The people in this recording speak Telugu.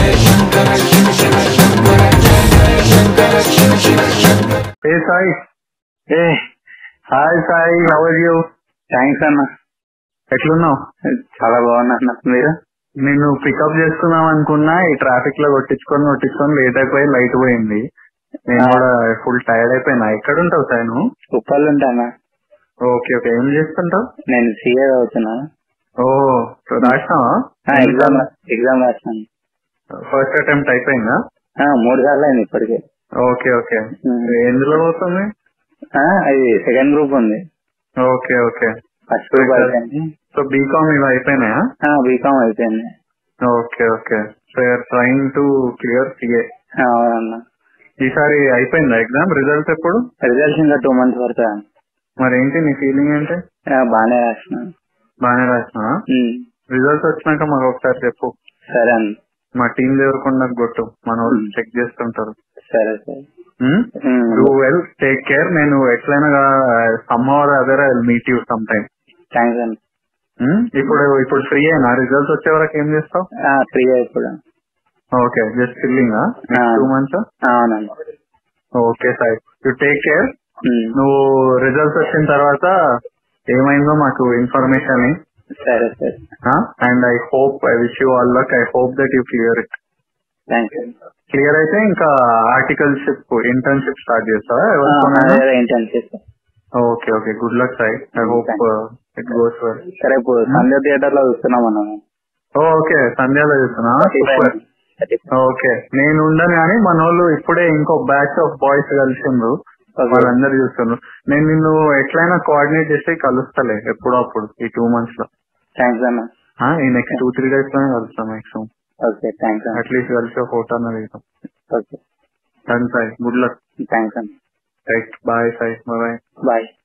A Sai hey hi Sai how are you thanks అన్న ఎట్లున్నావు చాలా బాగున్నా అన్న మీరు నిన్ను పికప్ చేసుకుందాం అనుకున్నా ఈ ట్రాఫిక్ లో కొట్టించుకొని కొట్టించుకొని లేట్ అయిపోయి లైట్ పోయింది నేను కూడా ఫుల్ టైర్డ్ అయిపోయినా ఎక్కడ ఉంటావు సాయి నువ్వు ఉప్పల్ ఉంటానా ఓకే ఓకే ఏం చేస్తుంటావు నేను సీఏ అవుతున్నా ఓ రాసినావా ఎగ్జామ్ ఎగ్జామ్ రాసినాను ఫస్ట్ అటెంప్ట్ అయిపోయిందా ఆ, మూడు సార్లు అయింది ఇప్పటికే ఓకే ఓకే Hmm. ఎందులో పోతుంది ఆ, అది సెకండ్ గ్రూప్ ఉంది ఓకే ఓకే ఫస్ట్ గ్రూప్ అయిపోయింది సో బీకామ్ ఇవి అయిపోయినాయా బీకామ్ అయిపోయింది okay okay so you are trying to clear CA ఆ, అవునన్న ఈసారి అయిపోయిందా ఎగ్జామ్ రిజల్ట్స్ ఎప్పుడు రిజల్ట్స్ ఇంకా టూ మంత్స్ పడుతుంది మరి ఏంటి నీ ఫీలింగ్ ఏంటి ఆ, బాగానే రాసిన బాగానే రాసినా ఉమ్, రిజల్ట్స్ వచ్చినాక మాకు ఒకసారి చెప్పు సరే అన్న మా టీం దేవరకుండా కొట్టు మన వాళ్ళు Hmm. చెక్ చేస్తుంటారు సరే సరే డూ వెల్ టేక్ కేర్ నేను ఎట్లయినా some or other I meet you some time thanks అన్న ఇప్పుడు ఇప్పుడు ఫ్రీ అయినా రిజల్ట్స్ వచ్చే వరకు ఏం చేస్తావు ఫ్రీ ఇప్పుడు okay just filling Ah. Two months అవునన్న okay sir you take care um, నువ్వు రిజల్ట్స్ వచ్చిన తర్వాత ఏమైందో మాకు ఇన్ఫర్మేషన్ సరే సరే and I hope I wish you all luck I hope that you clear it thanks clear అయితే ఇంకా ఆర్టికల్షిప్ ఇంటర్న్షిప్ స్టార్ట్ చేస్తావా ఎవరితోనైనా ఏంటని చేస్తా okay okay good luck Sai I hope it goes well సరే ఇప్పుడు సంధ్య థియేటర్ లో చూస్తున్నాం మనం ఓకే సంధ్యాలో చూస్తున్నా సూపర్ ఓకే నేను ఉండను కానీ మన వాళ్ళు ఇప్పుడే ఇంకో బ్యాచ్ ఆఫ్ బాయ్స్ కలిసిండ్రు వాళ్ళందరూ చూస్తున్నారు నేను నిన్ను ఎట్లయినా కోఆర్డినేట్ చేసి కలుస్తలే ఎప్పుడో అప్పుడు ఈ టూ మంత్స్ లో థ్యాంక్స్ అన్న ఆ, ఈ నెక్స్ట్ టూ త్రీ డేస్ లోనే కలుస్తాం మాక్సిమం ఓకే థ్యాంక్స్ అన్న అట్లీస్ట్ కలిసి ఒక ఫోటో అన్న దిగుతాం okay done Sai good luck thanks అన్న right bye Sai bye bye